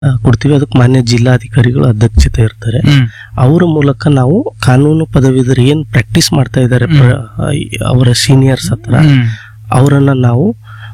ಆ, ಕೊಡ್ತೀವಿ ಅದಕ್ಕೆ ಮಾನ್ಯ ಜಿಲ್ಲಾಧಿಕಾರಿಗಳು ಅಧ್ಯಕ್ಷತೆ ಇರ್ತಾರೆ ಹ್ಮ್ ಅವರ ಮೂಲಕ ನಾವು ಕಾನೂನು ಪದವೀಧರು ಏನ್ ಪ್ರಾಕ್ಟೀಸ್ ಮಾಡ್ತಾ ಇದ್ದಾರೆ ಪ್ರ- ಅವರ ಸೀನಿಯರ್ಸ್ ಹತ್ರ ಹ್ಮ್ ಅವರನ್ನ ನಾವು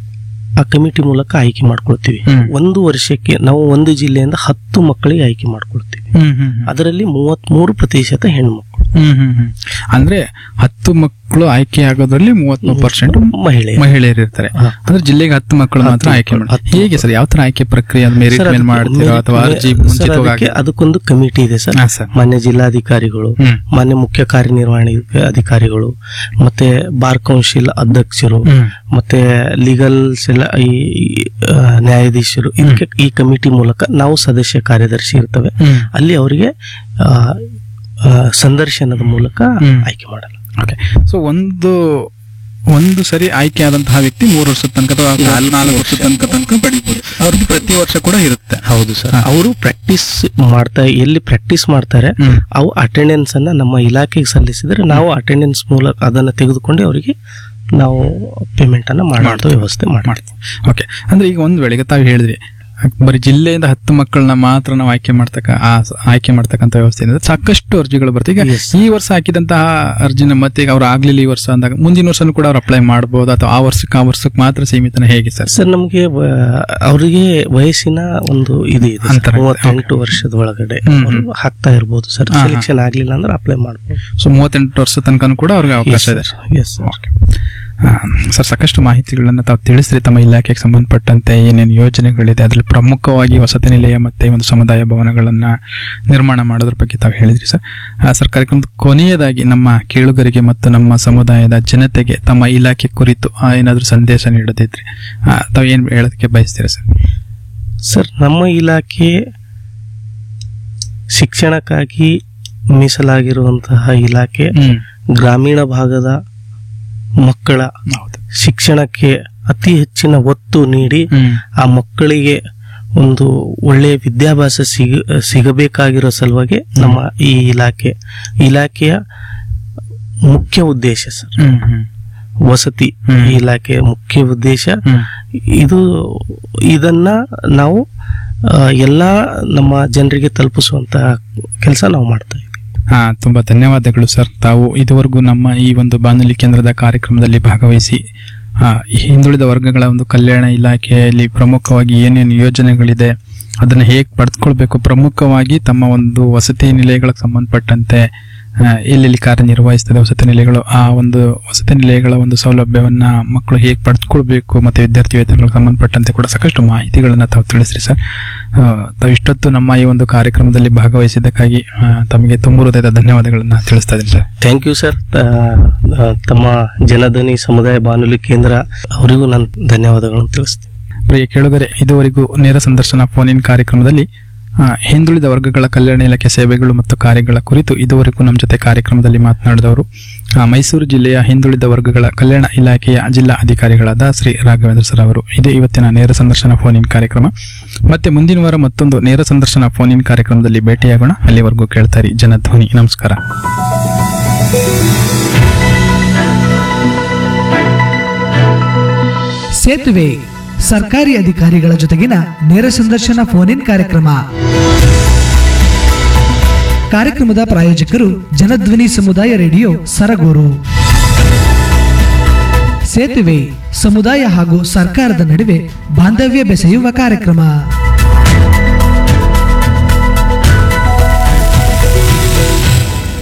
ಆ ಕಮಿಟಿ ಮೂಲಕ ಆಯ್ಕೆ ಮಾಡ್ಕೊಳ್ತೀವಿ ಹ್ಮ್. ಒಂದು ವರ್ಷಕ್ಕೆ ನಾವು ಒಂದು ಜಿಲ್ಲೆಯಿಂದ ಹತ್ತು ಮಕ್ಕಳಿಗೆ ಆಯ್ಕೆ ಮಾಡ್ಕೊಳ್ತೀವಿ ಹ್ಮ್ ಹ್ಮ್ ಹ್ಮ್. ಅದರಲ್ಲಿ ಮೂವತ್ಮೂರು ಪ್ರತಿಶತ ಹೆಣ್ಮಕ್ಳು ಹ್ಮ್ ಹ್ಮ್ ಹ್ಮ್. ಅಂದ್ರೆ ಹತ್ತು ಮಕ್ಕಳು ಆಯ್ಕೆ ಆಗೋದ್ರಲ್ಲಿ ಮೂವತ್ಮೂರು ಪರ್ಸೆಂಟ್ ಮಹಿಳೆ ಮಹಿಳೆಯರು ಇರ್ತಾರೆ ಹಾ. ಅಂದ್ರೆ ಜಿಲ್ಲೆಗೆ ಹತ್ತು ಮಕ್ಕಳು ಮಾತ್ರ ಹತ್ತು ಆಯ್ಕೆ ಮಕ್ಕಳು, ಮಾಡಿ ಹತ್ತು ಹೇಗೆ ಸರ್ ಯಾವ ತರ ಆಯ್ಕೆ ಪ್ರಕ್ರಿಯೆ ಅದು ಮೆರಿಟ್ ಸರ್, ಮೇಲೆ ಅದಕ್ಕೆ ಮಾಡ್ತೀರಾ ಮೇರಿ- ಅಥವಾ ಅರ್ಜಿ ಸರ್, ಮುಂಚಿತವಾಗಿ ಅದಕ್ಕೆ ಅದಕ್ಕೊಂದು ಕಮಿಟಿ ಇದೆ ಸರ್ ಹಾ ಸರ್ ಮಾನ್ಯ ಜಿಲ್ಲಾಧಿಕಾರಿಗಳು ಹ್ಮ್ ಮಾನ್ಯ ಮುಖ್ಯ ಕಾರ್ಯನಿರ್ವಹಣೆ ಅಧಿಕಾರಿಗಳು ಮತ್ತೆ ಬಾರ್ ಕೌನ್ಸಿಲ್ ಅಧ್ಯಕ್ಷರು ಹ್ಮ್ ಮತ್ತೆ ಲೀಗಲ್ಸ್ ಎಲ್ಲ ಈ ಈ, ಆ, ನ್ಯಾಯಾಧೀಶರು ಇದಕ್ಕೆ ಈ ಕಮಿಟಿ ಮೂಲಕ ನಾವು ಸದಸ್ಯ ಕಾರ್ಯದರ್ಶಿ ಇರ್ತವೆ ಹ್ಮ್ ಅಲ್ಲಿ ಅವರಿಗೆ ಆ, ಆ, ಸಂದರ್ಶನದ ಮೂಲಕ ಹ್ಮ್. ಆಯ್ಕೆ ಮಾಡಲ್ಲ ಓಕೆ ಸೊ ಒಂದು ಒಂದು ಸರಿ ಆಯ್ಕೆ ಆದಂತಹ ವ್ಯಕ್ತಿ ಮೂರು ವರ್ಷದ ತನಕ ಅಥವಾ ನಾಲ್- ನಾಲ್ಕು ವರ್ಷದ ತನಕ ತನಕ ಪಡಿಬಹುದು ಅವ್ರಿಗೆ ಪ್ರತಿ ವರ್ಷ ಕೂಡ ಇರುತ್ತೆ ಹೌದು ಸರ್ ಹಾ. ಅವರು ಪ್ರಾಕ್ಟೀಸ್ ಮಾಡ್ತಾ ಎಲ್ಲಿ ಪ್ರಾಕ್ಟೀಸ್ ಮಾಡ್ತಾರೆ ಹ್ಮ್. ಅವು ಅಟೆಂಡೆನ್ಸ್ ಅನ್ನ ನಮ್ಮ ಇಲಾಖೆಗೆ ಸಲ್ಲಿಸಿದ್ರೆ ನಾವು ಅಟೆಂಡೆನ್ಸ್ ಮೂಲಕ ಅದನ್ನ ತೆಗೆದುಕೊಂಡು ಅವರಿಗೆ ನಾವು ಪೇಮೆಂಟ್ ಅನ್ನ ಮಾಡುವಂತ ವ್ಯವಸ್ಥೆ ಮಾಡ್ತೀವಿ ಮಾಡ್ತೀವಿ ಓಕೆ ಅಂದ್ರೆ ಈಗ ಒಂದ್ ವೇಳೆ ಈಗ ತಾವು ಹೇಳಿದ್ರಿ ಬರೀ ಜಿಲ್ಲೆಯಿಂದ ಹತ್ತು ಮಕ್ಕಳನ್ನ ಮಾತ್ರ ನಾವು ಆಯ್ಕೆ ಮಾಡ್ತಕ್ಕ ಆ ಸ- ಆಯ್ಕೆ ಮಾಡ್ತಕ್ಕಂಥ ವ್ಯವಸ್ಥೆ ಇದೆ ಸಾಕಷ್ಟು ಅರ್ಜಿಗಳು ಬರ್ತವೆ ಈಗ Yes. ಈ ವರ್ಷ ಹಾಕಿದಂತಹ ಅರ್ಜಿನ ಮತ್ತೆ ಈಗ ಅವ್ರು ಆಗ್ಲಿಲ್ಲ ಈ ವರ್ಷ ಅಂದಾಗ ಮುಂದಿನ ವರ್ಷನೂ ಕೂಡ ಅವ್ರು ಅಪ್ಲೈ ಮಾಡಬಹುದು ಅಥವಾ ಆ ವರ್ಷಕ್ಕೆ ಆ ವರ್ಷಕ್ಕೆ ಮಾತ್ರ ಸೀಮಿತನ ಹೇಗೆ ಸರ್ ಸರ್ ನಮಗೆ ಅವರಿಗೆ ವಯಸ್ಸಿನ ಒಂದು ಇದು ಇದೆ ಅಂತರ ಇದೆ. ಮೂವತ್ತೆಂಟು ವರ್ಷದ ಒಳಗಡೆ ಹ್ಮ್, ಅವರು ಹಾಕ್ತಾ ಇರ್ಬೋದು ಸರ್ ಹಾ, ಹಾ. ಸೆಲೆಕ್ಷನ್ ಆಗ್ಲಿಲ್ಲ ಅಂದ್ರೆ ಅಪ್ಲೈ ಮಾಡ್ಬೋದು ಸೊ ಮೂವತ್ತೆಂಟು ವರ್ಷ ತನಕನೂ ಕೂಡ ಅವ್ರಿಗೆ ಅವಕಾಶ ಇದೆ ಎಸ್ ಓಕೆ ಆ, ಸರ್ ಸಾಕಷ್ಟು ಮಾಹಿತಿಗಳನ್ನ ತಾವು ತಿಳಿಸ್ರಿ ತಮ್ಮ ಇಲಾಖೆಗೆ ಸಂಬಂಧಪಟ್ಟಂತೆ ಏನೇನು ಯೋಜನೆಗಳಿದೆ ಅದರಲ್ಲಿ ಪ್ರಮುಖವಾಗಿ ವಸತಿ ನಿಲಯ ಮತ್ತೆ ಒಂದು ಸಮುದಾಯ ಭವನಗಳನ್ನ ನಿರ್ಮಾಣ ಮಾಡೋದ್ರ ಬಗ್ಗೆ ತಾವು ಹೇಳಿದ್ರಿ ಸರ್ ಆ, ಸರ್ ಕಾರ್ಯಕ್ರಮದ ಕೊನೆಯದಾಗಿ ನಮ್ಮ ಕೇಳುಗರಿಗೆ ಮತ್ತು ನಮ್ಮ ಸಮುದಾಯದ ಜನತೆಗೆ ತಮ್ಮ ಇಲಾಖೆ ಕುರಿತು ಆ, ಏನಾದ್ರೂ ಸಂದೇಶ ನೀಡೋದಿದ್ರೆ ಆ, ತಾವು ಏನ್ ಹೇಳೋದಕ್ಕೆ ಬಯಸ್ತೀರಾ ಸರ್ ಸರ್ ನಮ್ಮ ಇಲಾಖೆ ಶಿಕ್ಷಣಕ್ಕಾಗಿ ಮೀಸಲಾಗಿರುವಂತಹ ಇಲಾಖೆ ಹ್ಮ್ ಗ್ರಾಮೀಣ ಭಾಗದ ಮಕ್ಕಳ ಹೌದು ಶಿಕ್ಷಣಕ್ಕೆ ಅತಿ ಹೆಚ್ಚಿನ ಒತ್ತು ನೀಡಿ ಹ್ಮ್ ಆ ಮಕ್ಕಳಿಗೆ ಒಂದು ಒಳ್ಳೆಯ ವಿದ್ಯಾಭ್ಯಾಸ ಸಿಗ ಸಿಗಬೇಕಾಗಿರೋ ಸಲುವಾಗಿ ನಮ್ಮ ಈ ಇಲಾಖೆ ಇಲಾಖೆಯ ಮುಖ್ಯ ಉದ್ದೇಶ ಸರ್ ಹ್ಮ್ ಹ್ಮ್ ವಸತಿ ಹ್ಮ್. ಇಲಾಖೆಯ ಮುಖ್ಯ ಉದ್ದೇಶ ಹ್ಮ್ ಇದು ಇದನ್ನ ನಾವು ಆ, ಎಲ್ಲಾ ನಮ್ಮ ಜನರಿಗೆ ತಲುಪಿಸುವಂತ ಕೆಲಸ ನಾವು ಮಾಡ್ತಾ ಇದ್ದೀವಿ ಹಾ ತುಂಬಾ ಧನ್ಯವಾದಗಳು ಸರ್ ತಾವು ಇದುವರೆಗೂ ನಮ್ಮ ಈ ಒಂದು ಬಾನುಲಿ ಕೇಂದ್ರದ ಕಾರ್ಯಕ್ರಮದಲ್ಲಿ ಭಾಗವಹಿಸಿ ಆ, ಈ ಹಿಂದುಳಿದ ವರ್ಗಗಳ ಒಂದು ಕಲ್ಯಾಣ ಇಲಾಖೆಯಲ್ಲಿ ಪ್ರಮುಖವಾಗಿ ಏನೇನು ಯೋಜನೆಗಳಿದೆ ಅದನ್ನ ಹೇಗೆ ಪಡೆದುಕೊಳ್ಬೇಕು ಪ್ರಮುಖವಾಗಿ ತಮ್ಮ ಒಂದು ವಸತಿ ನಿಲಯಗಳಿಗೆ ಸಂಬಂಧಪಟ್ಟಂತೆ ಆ, ಎಲ್ಲೆಲ್ಲಿ ಕಾರ್ಯನಿರ್ವಹಿಸ್ತದೆ ವಸತಿ ನಿಲಯಗಳು ಆ ಒಂದು ವಸತಿ ನಿಲಯಗಳ ಒಂದು ಸೌಲಭ್ಯವನ್ನ ಮಕ್ಕಳು ಹೇಗೆ ಪಡೆದುಕೊಳ್ಬೇಕು ಮತ್ತೆ ವಿದ್ಯಾರ್ಥಿ ವೇತನಗಳಿಗೆ ಸಂಬಂಧಪಟ್ಟಂತೆ ಕೂಡ ಸಾಕಷ್ಟು ಮಾಹಿತಿಗಳನ್ನ ತಾವು ತಿಳಿಸ್ರಿ ಸರ್ ಆ, ತಾವು ಇಷ್ಟೊತ್ತು ನಮ್ಮ ಈ ಒಂದು ಕಾರ್ಯಕ್ರಮದಲ್ಲಿ ಭಾಗವಹಿಸಿದ್ದಕ್ಕಾಗಿ ಆ, ತಮಗೆ ತುಂಬ ಹೃದಯದ ಧನ್ಯವಾದಗಳನ್ನ ತಿಳಿಸ್ತಾ ಇದ್ದೀನಿ ಸರ್ ಥ್ಯಾಂಕ್ ಯು ಸರ್ ತಮ್ಮ ಜನಧ್ವನಿ ಸಮುದಾಯ ಬಾನುಲಿ ಕೇಂದ್ರ ಅವರಿಗೂ ನಾನು ಧನ್ಯವಾದಗಳನ್ನು ತಿಳಿಸ್ತೀನಿ ಪ್ರಿಯ ಕೇಳುಗರೆ ಇದುವರೆಗೂ ನೇರ ಸಂದರ್ಶನ ಫೋನ್ ಇನ್ ಕಾರ್ಯಕ್ರಮದಲ್ಲಿ ಆ, ಹಿಂದುಳಿದ ವರ್ಗಗಳ ಕಲ್ಯಾಣ ಇಲಾಖೆ ಸೇವೆಗಳು ಮತ್ತು ಕಾರ್ಯಗಳ ಕುರಿತು ಇದುವರೆಗೂ ನಮ್ಮ ಜೊತೆ ಕಾರ್ಯಕ್ರಮದಲ್ಲಿ ಮಾತನಾಡಿದವರು ಆ, ಮೈಸೂರು ಜಿಲ್ಲೆಯ ಹಿಂದುಳಿದ ವರ್ಗಗಳ ಕಲ್ಯಾಣ ಇಲಾಖೆಯ ಜಿಲ್ಲಾ ಅಧಿಕಾರಿಗಳಾದ ಶ್ರೀ ರಾಘವೇಂದ್ರ ಸರ್ ಅವರು ಇದು ಇವತ್ತಿನ ನೇರ ಸಂದರ್ಶನ ಫೋನ್ ಇನ್ ಕಾರ್ಯಕ್ರಮ ಮತ್ತೆ ಮುಂದಿನ ವಾರ ಮತ್ತೊಂದು ನೇರ ಸಂದರ್ಶನ ಫೋನ್ ಇನ್ ಕಾರ್ಯಕ್ರಮದಲ್ಲಿ ಭೇಟಿಯಾಗೋಣ ಅಲ್ಲಿವರೆಗೂ ಕೇಳ್ತಾರೆ ಜನಧ್ವನಿ ನಮಸ್ಕಾರ ಸೇತುವೆ ಸರ್ಕಾರಿ ಅಧಿಕಾರಿಗಳ ಜೊತೆಗಿನ ನೇರ ಸಂದರ್ಶನ ಫೋನ್ ಇನ್ ಕಾರ್ಯಕ್ರಮ ಕಾರ್ಯಕ್ರಮದ ಪ್ರಾಯೋಜಕರು ಜನಧ್ವನಿ ಸಮುದಾಯ ರೇಡಿಯೋ ಸರಗೂರು ಸೇತುವೆ ಸಮುದಾಯ ಹಾಗೂ ಸರ್ಕಾರದ ನಡುವೆ ಬಾಂಧವ್ಯ ಬೆಸೆಯುವ ಕಾರ್ಯಕ್ರಮ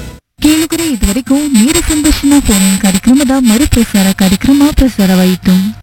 ಕೇಳುಗರೆ ಇದುವರೆಗೂ ನೇರ ಸಂದರ್ಶನ ಫೋನ್ ಕಾರ್ಯಕ್ರಮದ ಮರುಪ್ರಸಾರ ಕಾರ್ಯಕ್ರಮ ಪ್ರಸಾರವಾಯಿತು